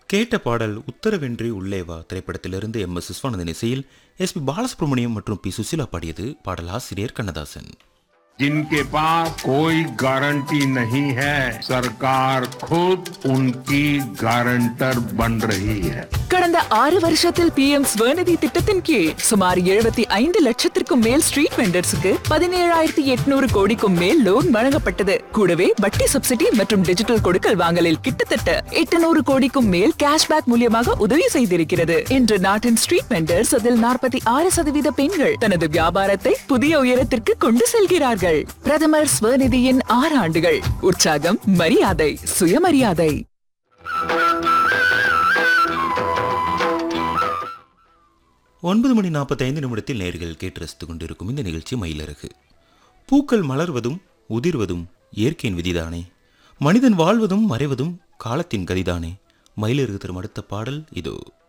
கேட்ட பாடல் உத்தரவென்றி உள்ளே வா திரைப்படத்திலிருந்து எம் எஸ் விஸ்வநாதன் இசையில் எஸ் பி பாலசுப்ரமணியம் மற்றும் பி சுசிலா பாடியது பாடல் ஆசிரியர் கண்ணதாசன் जिनके पास कोई गारंटी नहीं है सरकार खुद उनकी गारंटर बन रही है கடந்த ஆறு வருஷத்தில் பி எம் ஸ்வநிதி திட்டத்தின் கீழ் சுமார் எழுபத்தி ஐந்து லட்சத்திற்கும் மேல் ஸ்ட்ரீட் வெண்டர்ஸுக்கு பதினேழாயிரத்தி எட்நூறு கோடிக்கும் மேல் லோன் வழங்கப்பட்டது கூடவே வட்டி சப்சிடி மற்றும் டிஜிட்டல் கொடுக்கல் வாங்கலில் கிட்டத்தட்ட எட்டுநூறு கோடிக்கும் மேல் கேஷ்பேக் மூலியமாக உதவி செய்திருக்கிறது இன்று நாட்டின் ஸ்ட்ரீட் வெண்டர்ஸ் அதில் நாற்பத்தி ஆறு சதவீத பெண்கள் தனது வியாபாரத்தை புதிய உயரத்திற்கு கொண்டு செல்கிறார்கள் பிரதமர் ஸ்வநிதியின் ஆறு ஆண்டுகள் உற்சாகம் மரியாதை சுயமரியாதை ஒன்பது மணி நாற்பத்தைந்து நிமிடத்தில் நேர்கள் கேட்டு ரசித்துக் கொண்டிருக்கும் இந்த நிகழ்ச்சி மயிலரகு பூக்கள் மலர்வதும் உதிர்வதும் இயற்கையின் விதிதானே மனிதன் வாழ்வதும் மறைவதும் காலத்தின் கதிதானே மயிலரகு தரும் அடுத்த பாடல் இதோ